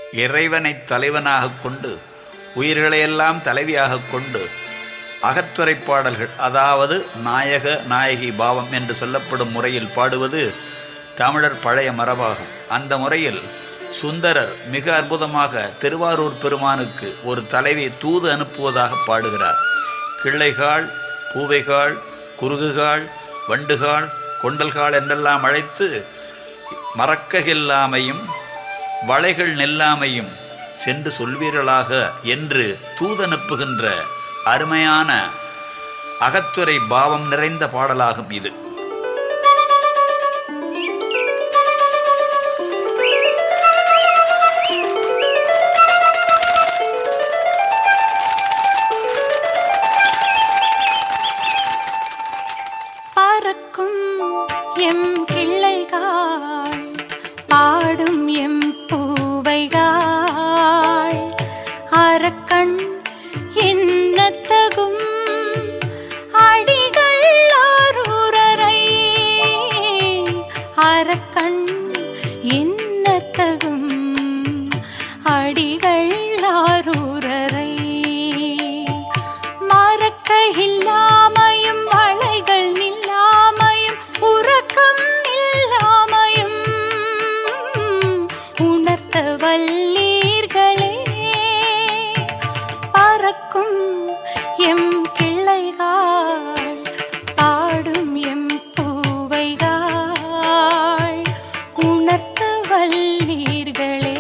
இறைவனை தலைவனாகக் கொண்டு உயிர்களையெல்லாம் தலைவியாகக் கொண்டு அகத்துறை பாடல்கள் அதாவது நாயக நாயகி பாவம் என்று சொல்லப்படும் முறையில் பாடுவது தமிழர் பழைய மரபாகும் அந்த முறையில் சுந்தரர் மிக அற்புதமாக திருவாரூர் பெருமானுக்கு ஒரு தலைவி தூது அனுப்புவதாக பாடுகிறார் கிள்ளைகாள் பூவைகாள் குறுகுகாள் வண்டுகாள் கொண்டல்காள் என்றெல்லாம் அழைத்து மறக்ககில்லாமையும் வளைகள் நெல்லாமையும் சென்று சொல்வீர்களாக என்று தூதனுப்புகின்ற அருமையான அகத்துறை பாவம் நிறைந்த பாடலாகும் இது பறக்கும் எம் கிள்ளைகாள் பாடும் எம் பூவைகாள் அரக்கண் என்னத்தகும் அடிகள் ஆரூரரை அரக்கண் என்னத்தகும் அடிகள் ஆரூரரை மறக்க இல்லாமையும் வளைகள் நில்லாமையும் உறக்கம் இல்லாமையும் உணர்த்த வல்லீர்களே பறக்கும் எம் கிள்ளைகாள் பாடும் எம் பூவைகாள் உணர்த்த வல்லீர்களே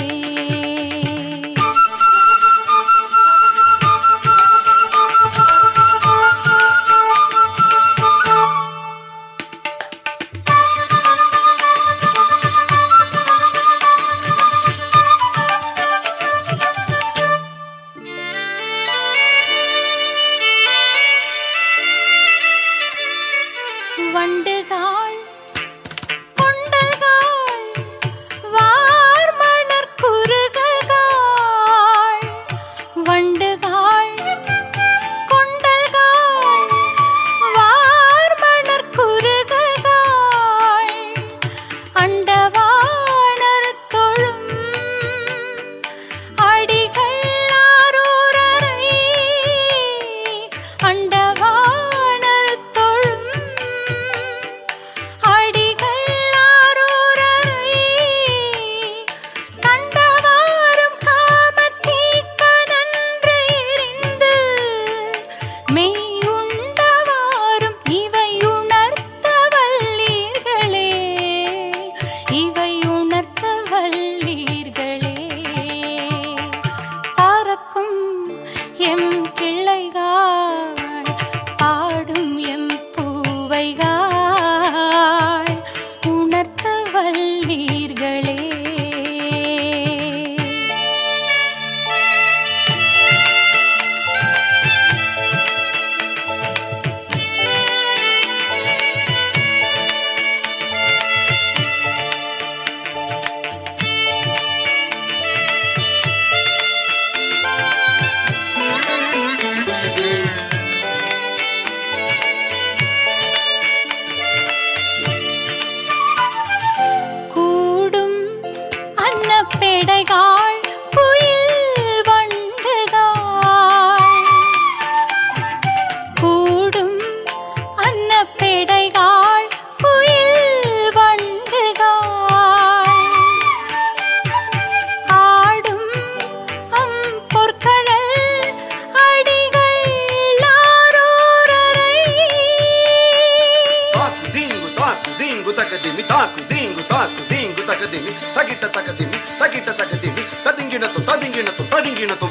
வண்டுகாள் கொண்டல்காள் வார்மணர் குறுககாள் வண்டுகாள் கொண்டல்காள் வார்மணர் குறுககாள் அண்டவாணர் தொழும் அடிகள் ஆரூரரை அண்டவாணர் தொழும் அடிகள் ஆரூரரை கண்டவாறும் காமத்தீக்க நன்று எரிந்து மெய் உண்டவாறும் இவை உணர்த்த வல்லீர்களே இவை உணர்த்த வல்லீர்களே பறக்கும் எம் கிள்ளைகாள் பாடும் எம் பூவைகாள் உணர்த்த வல்லீர்களே கூடும் அன்னப்பேடைகாள் குயில் வண்டுகாள் கூடும் அன்னப்பேடைகாள் குயில் வண்டுகாள் ஆடும் அம் பொற்கடல் அடிகள் ஆரூரரை తాకు దింగు తాకు దింగు తకదిమి తాకు దింగు తాకు దింగు తకదిమి తగిట తకదిమి తగిట తకదిమి తదింగినతో తదింగినతో తదింగినతో